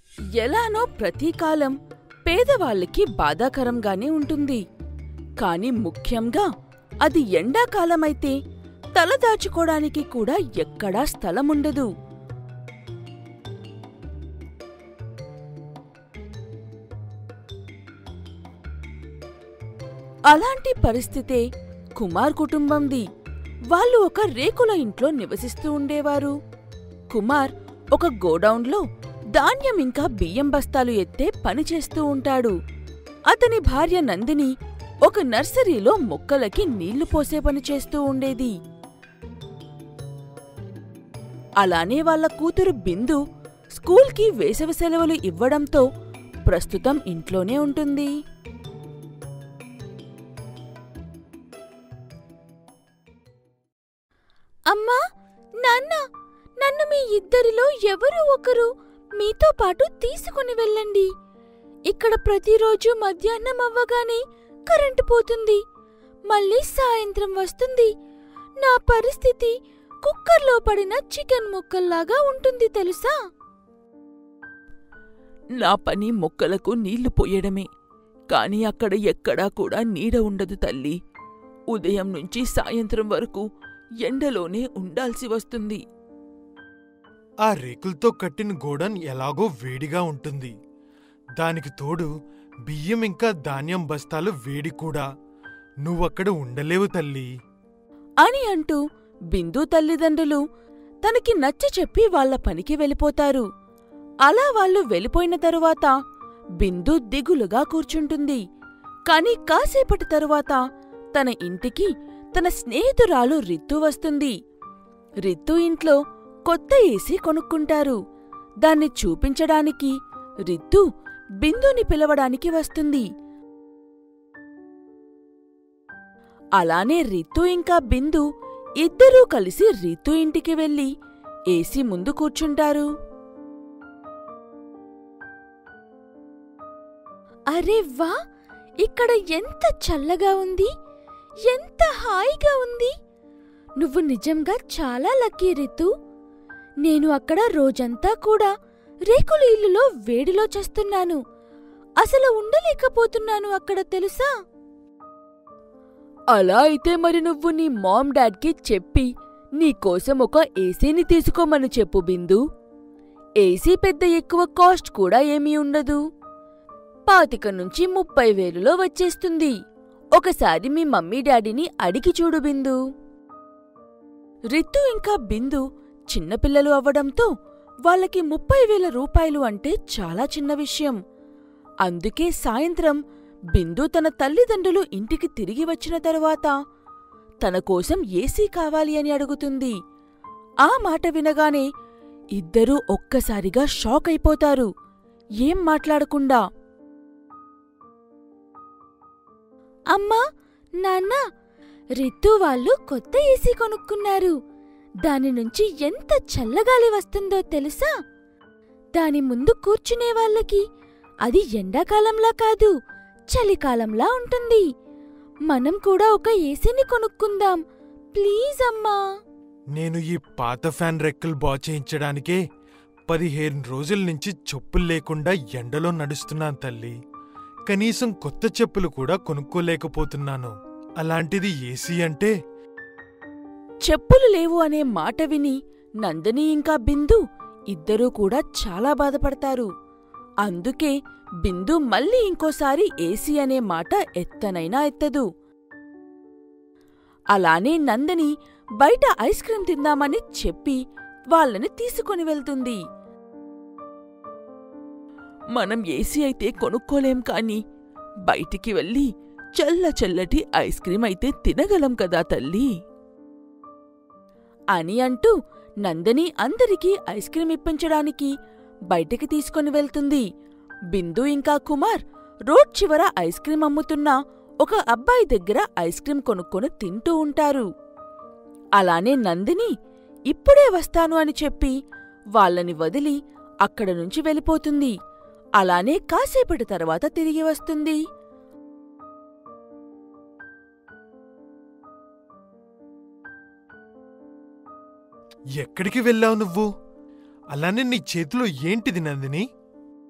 ఎలానో ప్రతి కాలం పేదవాళ్ళకి బాధాకరంగానే ఉంటుంది కాని ముఖ్యంగా అది ఎండాకాలమైతే తలదాచుకోవడానికి కూడా ఎక్కడా స్థలముండదు అలాంటి పరిస్థితే కుమార్ కుటుంబంది వాళ్ళు ఒక రేకుల ఇంట్లో నివసిస్తూ ఉండేవారు కుమార్ ఒక గోడౌన్లో ధాన్యం ఇంకా బియ్యం బస్తాలు ఎత్తే పని చేస్తూ ఉంటాడు అతని భార్య నందిని ఒక నర్సరీలో మొక్కలకి నీళ్లు పోసే పని చేస్తూ ఉండేది అలానే వాళ్ళ కూతురు బిందు స్కూల్కి వేసవి సెలవులు ఇవ్వడంతో ప్రస్తుతం ఇంట్లోనే ఉంటుంది అమ్మా నాన్న నన్ను మీ ఇద్దరిలో ఎవరో ఒకరు మీతో పాటు తీసుకుని వెళ్ళండి ఇక్కడ ప్రతిరోజు మధ్యాహ్నం అవ్వగానే కరెంటు పోతుంది మళ్ళీ సాయంత్రం వస్తుంది నా పరిస్థితి కుక్కర్లో పడిన చికెన్ ముక్కల్లాగా ఉంటుంది తెలుసా నా పని మొక్కలకు నీళ్లు పోయడమే కాని అక్కడ ఎక్కడా కూడా నీడ ఉండదు తల్లి ఉదయం నుంచి సాయంత్రం వరకు ఎండలోనే ఉండాల్సి వస్తుంది ఆ రేకులతో కట్టిన గోడన్ ఎలాగో వేడిగా ఉంటుంది దానికి తోడు బియ్యం ఇంకా ధాన్యం బస్తాలు వేడి కూడా నువ్వక్కడ ఉండలేవు తల్లి అని అంటూ బిందు తల్లిదండ్రులు తనకి నచ్చ చెప్పి వాళ్ళ పనికి వెళ్ళిపోతారు అలా వాళ్ళు వెళ్ళిపోయిన తరువాత బిందు దిగులుగా కూర్చుంటుంది కాని కాసేపటి తరువాత తన ఇంటికి తన స్నేహితురాలు రిత్తు వస్తుంది రిత్తు ఇంట్లో కొత్త ఏసీ కొనుక్కుంటారు దాన్ని చూపించడానికి రిత్తు బిందుని పిలవడానికి వస్తుంది అలానే రిత్తు ఇంకా బిందు ఇద్దరూ కలిసి రిత్తు ఇంటికి వెళ్ళి ఏసీ ముందు కూర్చుంటారు అరే వా ఇక్కడ ఎంత చల్లగా ఉంది ఎంత హాయిగా ఉంది నువ్వు నిజంగా చాలా లక్కీ రితు నేను అక్కడ రోజంతా కూడా రేకుల ఇల్లులో వేడిలో చేస్తున్నాను అసలు ఉండలేకపోతున్నాను అక్కడ తెలుసా అలా అయితే మరి నువ్వు నీ మామ్ డాడ్కి చెప్పి నీకోసం ఒక ఏసీని తీసుకోమని చెప్పు బిందు ఏసీ పెద్ద ఎక్కువ కాస్ట్ కూడా ఏమీ ఉండదు పాతిక నుంచి ముప్పై వేలులో వచ్చేస్తుంది ఒకసారి మీ మమ్మీ డాడీని అడిగి చూడు బిందు రితు ఇంకా బిందు చిన్నపిల్లలు అవ్వడంతో వాళ్ళకి ముప్పై వేల రూపాయలు అంటే చాలా చిన్న విషయం అందుకే సాయంత్రం బిందు తన తల్లిదండ్రులు ఇంటికి తిరిగి వచ్చిన తరువాత తన కోసం ఏసీ కావాలి అని అడుగుతుంది ఆ మాట వినగానే ఇద్దరూ ఒక్కసారిగా షాక్ అయిపోతారు ఏం మాట్లాడకుండా అమ్మా నాన్న రితు వాళ్ళు కొత్త ఏసీ కొనుక్కున్నారు దాని నుంచి ఎంత చల్లగాలి వస్తుందో తెలుసా దాని ముందు కూర్చునే వాళ్ళకి అది ఎండాకాలంలా కాదు చలికాలంలా ఉంటుంది మనం కూడా ఒక ఏసీని కొనుక్కుందాం ప్లీజ్ అమ్మా నేను ఈ పాత ఫ్యాన్ రెక్కలు బాగు చేయించడానికే పదిహేను రోజుల నుంచి చెప్పులు లేకుండా ఎండలో నడుస్తున్నాను తల్లి కనీసం కొత్త చెప్పులు కూడా కొనుక్కోలేకపోతున్నాను అలాంటిది ఏసీ అంటే చెప్పులు లేవు అనే మాట విని నందిని ఇంకా బిందు ఇద్దరూ కూడా చాలా బాధపడతారు అందుకే బిందు మళ్ళీ ఇంకోసారి ఏసీ అనే మాట ఎత్తనైనా ఎత్తదు అలానే నందిని బయట ఐస్ క్రీం తిందామని చెప్పి వాళ్ళని తీసుకొని వెళ్తుంది మనం ఏసీ అయితే కొనుక్కోలేం కాని బయటికి వెళ్ళి చల్ల చల్లటి ఐస్ క్రీం అయితే తినగలం కదా తల్లి అని అంటూ నందిని అందరికీ ఐస్ క్రీం ఇప్పించడానికి బయటికి తీసుకొని వెళ్తుంది బిందు ఇంకా కుమార్ రోడ్ చివర ఐస్ క్రీం అమ్ముతున్న ఒక అబ్బాయి దగ్గర ఐస్ క్రీం కొనుక్కొని తింటూ ఉంటారు అలానే నందిని ఇప్పుడే వస్తాను అని చెప్పి వాళ్ళని వదిలి అక్కడ నుంచి వెళ్ళిపోతుంది అలానే కాసేపటి తర్వాత తిరిగి వస్తుంది ఎక్కడికి వెళ్ళావు నువ్వు అలానే నీ చేతిలో ఏంటిది నందిని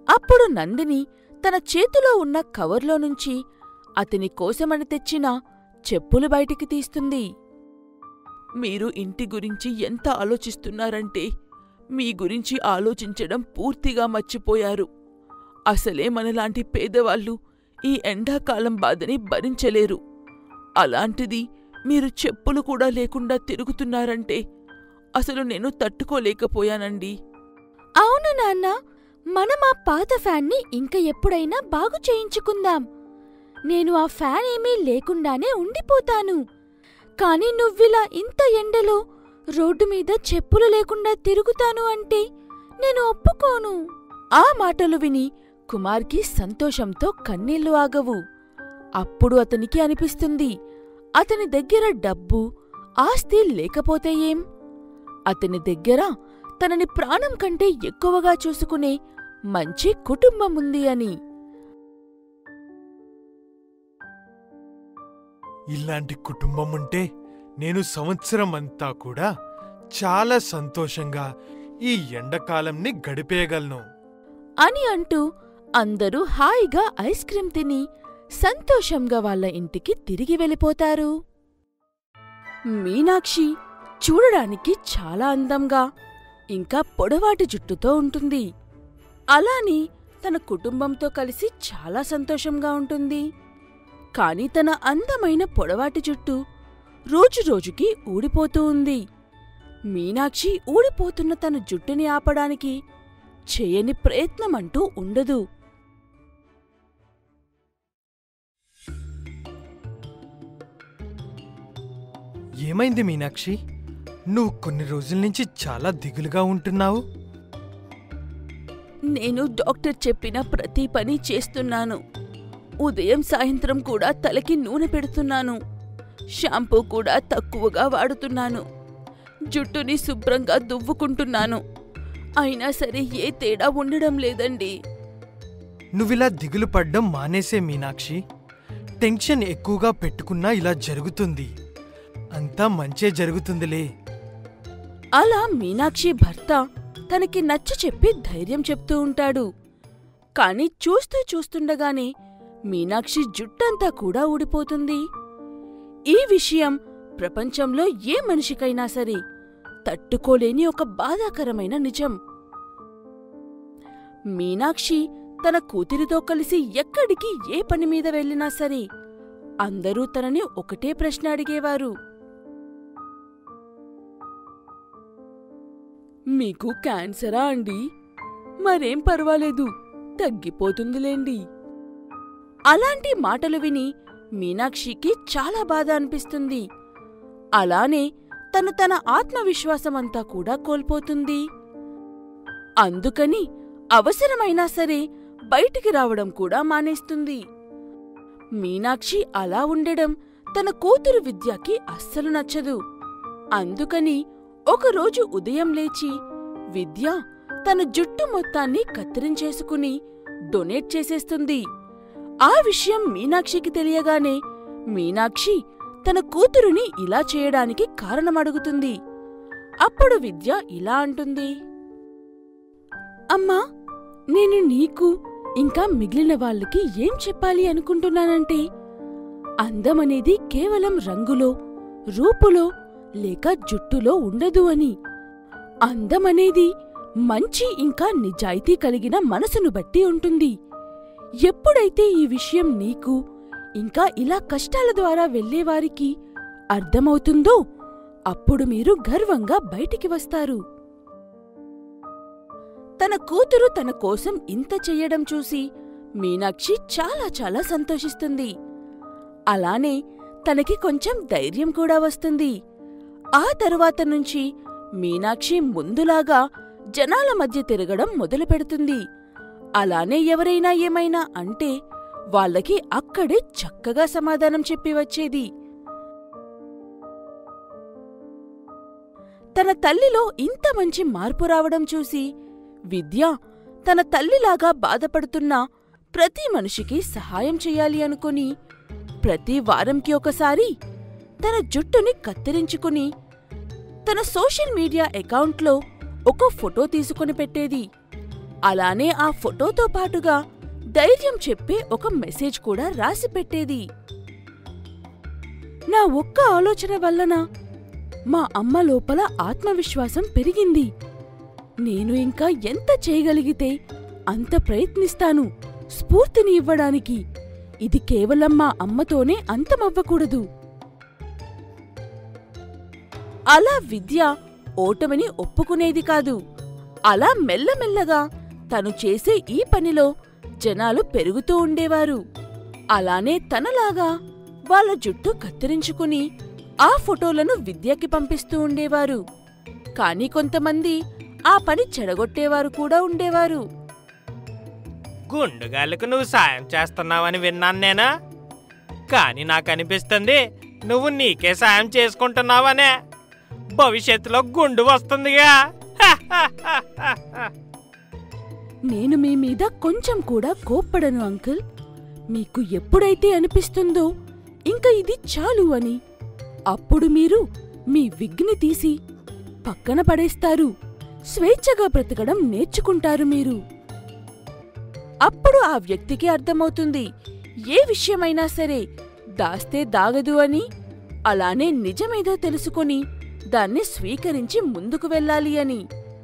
అప్పుడు నందిని తన చేతిలో ఉన్న కవర్లో నుంచి అతని కోసమని తెచ్చిన చెప్పులు బయటికి తీస్తుంది మీరు ఇంటి గురించి ఎంత ఆలోచిస్తున్నారంటే మీ గురించి ఆలోచించడం పూర్తిగా మర్చిపోయారు అసలే మనలాంటి పేదవాళ్ళు ఈ ఎండాకాలం బాధని భరించలేరు అలాంటిది మీరు చెప్పులు కూడా లేకుండా తిరుగుతున్నారంటే అసలు నేను తట్టుకోలేకపోయానండి అవును నాన్న మనం ఆ పాత ఫ్యాన్ని ఇంక ఎప్పుడైనా బాగు చేయించుకుందాం నేను ఆ ఫ్యాన్ ఏమీ లేకుండానే ఉండిపోతాను కాని నువ్విలా ఇంత ఎండలో రోడ్డు మీద చెప్పులు లేకుండా తిరుగుతాను అంటే నేను ఒప్పుకోను ఆ మాటలు విని కుమార్కి సంతోషంతో కన్నీళ్లు ఆగవు అప్పుడు అతనికి అనిపిస్తుంది అతని దగ్గర డబ్బు ఆస్తి లేకపోతే ఏం అతని దగ్గర తనని ప్రాణం కంటే ఎక్కువగా చూసుకునే మంచి కుటుంబం ఉంది అని ఇలాంటి కుటుంబం ఉంటే నేను సంవత్సరం అంతా కూడా చాలా సంతోషంగా ఈ ఎండాకాలంని గడిపేయగలను అని అంటూ అందరూ హాయిగా ఐస్ క్రీం తిని సంతోషంగా వాళ్ళ ఇంటికి తిరిగి వెళ్ళిపోతారు మీనాక్షి చూడడానికి చాలా అందంగా ఇంకా పొడవాటి జుట్టుతో ఉంటుంది అలానే తన కుటుంబంతో కలిసి చాలా సంతోషంగా ఉంటుంది కాని తన అందమైన పొడవాటి జుట్టు రోజురోజుకి ఊడిపోతూ ఉంది మీనాక్షి ఊడిపోతున్న తన జుట్టుని ఆపడానికి చేయని ప్రయత్నమంటూ ఉండదు ఏమైంది మీనాక్షి నువ్వు కొన్ని రోజుల నుంచి చాలా దిగులుగా ఉంటున్నావు నేను డాక్టర్ చెప్పిన ప్రతి పని చేస్తున్నాను ఉదయం సాయంత్రం కూడా తలకి నూనె పెడుతున్నాను షాంపూ కూడా తక్కువగా వాడుతున్నాను జుట్టుని శుభ్రంగా దువ్వుకుంటున్నాను అయినా సరే ఏ తేడా ఉండడం లేదండి నువ్విలా దిగులు పడ్డం మానేసే మీనాక్షి టెన్షన్ ఎక్కువగా పెట్టుకున్నా ఇలా జరుగుతుంది అంతా మంచే జరుగుతుందిలే అలా మీనాక్షి భర్త తనకి నచ్చ చెప్పి ధైర్యం చెప్తూ ఉంటాడు కాని చూస్తూ చూస్తుండగానే మీనాక్షి జుట్టంతా కూడా ఊడిపోతుంది ఈ విషయం ప్రపంచంలో ఏ మనిషికైనా సరే తట్టుకోలేని ఒక బాధాకరమైన నిజం మీనాక్షి తన కూతురితో కలిసి ఎక్కడికి ఏ పని మీద వెళ్ళినా సరే అందరూ తనని ఒకటే ప్రశ్న అడిగేవారు మీకు క్యాన్సరా అండి మరేం పర్వాలేదు తగ్గిపోతుందిలేండి అలాంటి మాటలు విని మీనాక్షికి చాలా బాధ అనిపిస్తుంది అలానే తను తన ఆత్మవిశ్వాసమంతా కూడా కోల్పోతుంది అందుకని అవసరమైనా సరే బయటికి రావడం కూడా మానేస్తుంది మీనాక్షి అలా ఉండడం తన కూతురు విద్యకి అస్సలు నచ్చదు అందుకని ఒకరోజు ఉదయం లేచి విద్య తన జుట్టు మొత్తాన్ని కత్తిరించేసుకుని డొనేట్ చేసేస్తుంది ఆ విషయం మీనాక్షికి తెలియగానే మీనాక్షి తన కూతురుని ఇలా చేయడానికి కారణమడుగుతుంది అప్పుడు విద్య ఇలా అంటుంది అమ్మా నేను నీకు ఇంకా మిగిలిన వాళ్ళకి ఏం చెప్పాలి అనుకుంటున్నానంటే అందమనేది కేవలం రంగులో రూపులో లేక జుట్టులో ఉండదు అని అందమనేది మంచి ఇంకా నిజాయితీ కలిగిన మనసును బట్టి ఉంటుంది ఎప్పుడైతే ఈ విషయం నీకు ఇంకా ఇలా కష్టాల ద్వారా వెళ్ళేవారికి అర్థమవుతుందో అప్పుడు మీరు గర్వంగా బయటికి వస్తారు తన కూతురు తన కోసం ఇంత చెయ్యడం చూసి మీనాక్షి చాలా చాలా సంతోషిస్తుంది అలానే తనకి కొంచెం ధైర్యం కూడా వస్తుంది ఆ తరువాత నుంచి మీనాక్షి ముందులాగా జనాల మధ్య తిరగడం మొదలుపెడుతుంది అలానే ఎవరైనా ఏమైనా అంటే వాళ్ళకి అక్కడే చక్కగా సమాధానం చెప్పి వచ్చేది తన తల్లిలో ఇంత మంచి మార్పు రావడం చూసి విద్య తన తల్లిలాగా బాధపడుతున్న ప్రతి మనిషికి సహాయం చెయ్యాలి అనుకుని ప్రతి వారంకి ఒకసారి తన జుట్టుని కత్తిరించుకుని తన సోషల్ మీడియా అకౌంట్లో ఒక ఫోటో తీసుకుని పెట్టేది అలానే ఆ ఫోటోతో పాటుగా ధైర్యం చెప్పే ఒక మెసేజ్ కూడా రాసి పెట్టేది నా ఒక్క ఆలోచన వల్లన మా అమ్మ లోపల ఆత్మవిశ్వాసం పెరిగింది నేను ఇంకా ఎంత చేయగలిగితే అంత ప్రయత్నిస్తాను స్ఫూర్తిని ఇవ్వడానికి ఇది కేవలం మా అమ్మతోనే అంతమవ్వకూడదు అలా విద్య ఓటమిని ఒప్పుకునేది కాదు అలా మెల్లమెల్లగా తను చేసే ఈ పనిలో జనాలు పెరుగుతూ ఉండేవారు అలానే తనలాగా వాళ్ళ జుట్టు కత్తిరించుకుని ఆ ఫోటోలను విద్యకి పంపిస్తూ ఉండేవారు కాని కొంతమంది ఆ పని చెడగొట్టేవారు కూడా ఉండేవారు గుండుగాళ్ళకు నువ్వు సాయం చేస్తున్నావని విన్నాను నేనా కానీ నాకు అనిపిస్తుంది నువ్వు నీకే సాయం చేసుకుంటున్నావనే భవిష్యత్తులో గుండు వస్తుందిగా నేను మీ మీద కొంచెం కూడా కోప్పడను అంకుల్ మీకు ఎప్పుడైతే అనిపిస్తుందో ఇంక ఇది చాలు అని అప్పుడు మీరు మీ విగ్ని తీసి పక్కన పడేస్తారు స్వేచ్ఛగా బ్రతకడం నేర్చుకుంటారు మీరు అప్పుడు ఆ వ్యక్తికి అర్థమవుతుంది ఏ విషయమైనా సరే దాస్తే దాగదు అని అలానే నిజమేదో తెలుసుకొని దాన్ని స్వీకరించి ముందుకు వెళ్ళాలి అని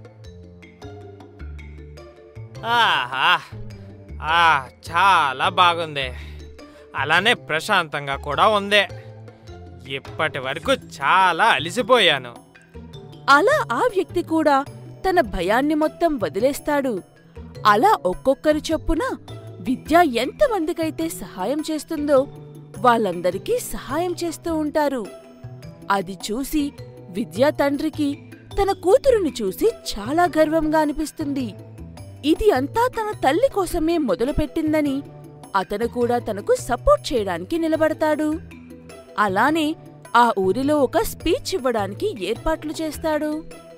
ఆహా ఆ చాలా బాగుంది అలానే ప్రశాంతంగా కూడా ఉంది ఇప్పటి వరకు చాలా అలసిపోయాను అలా ఆ వ్యక్తి కూడా తన భయాన్ని మొత్తం వదిలేస్తాడు అలా ఒక్కొక్కరి చొప్పున విద్య ఎంతమందికైతే సహాయం చేస్తుందో వాళ్ళందరికీ సహాయం చేస్తూ ఉంటారు అది చూసి విద్యా తండ్రికి తన కూతురుని చూసి చాలా గర్వంగా అనిపిస్తుంది ఇది అంతా తన తల్లి కోసమే మొదలుపెట్టిందని అతను కూడా తనకు సపోర్ట్ చేయడానికి నిలబడతాడు అలానే ఆ ఊరిలో ఒక స్పీచ్ ఇవ్వడానికి ఏర్పాట్లు చేస్తాడు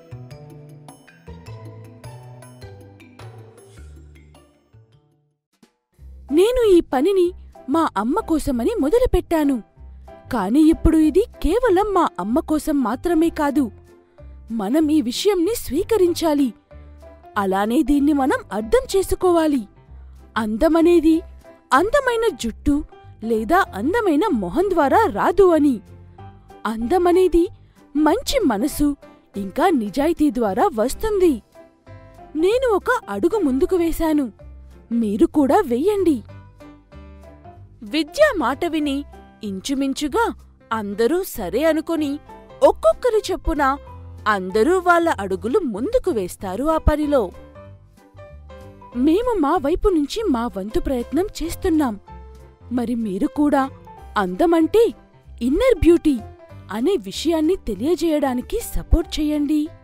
నేను ఈ పనిని మా అమ్మ కోసమని మొదలుపెట్టాను కాని ఇప్పుడు ఇది కేవలం మా అమ్మ కోసం మాత్రమే కాదు మనం ఈ విషయంని స్వీకరించాలి అలానే దీన్ని మనం అర్థం చేసుకోవాలి అందమనేది అందమైన జుట్టు లేదా అందమైన మొహం ద్వారా రాదు అని అందమనేది మంచి మనసు ఇంకా నిజాయితీ ద్వారా వస్తుంది నేను ఒక అడుగు ముందుకు వేశాను మీరు కూడా వెయ్యండి విద్యా మాట విని ఇంచుమించుగా అందరూ సరే అనుకొని ఒక్కొక్కరి చొప్పున అందరూ వాళ్ళ అడుగులు ముందుకు వేస్తారు ఆ పనిలో మేము మా వైపు నుంచి మా వంతు ప్రయత్నం చేస్తున్నాం మరి మీరు కూడా అందమంటే ఇన్నర్ బ్యూటీ అనే విషయాన్ని తెలియజేయడానికి సపోర్ట్ చేయండి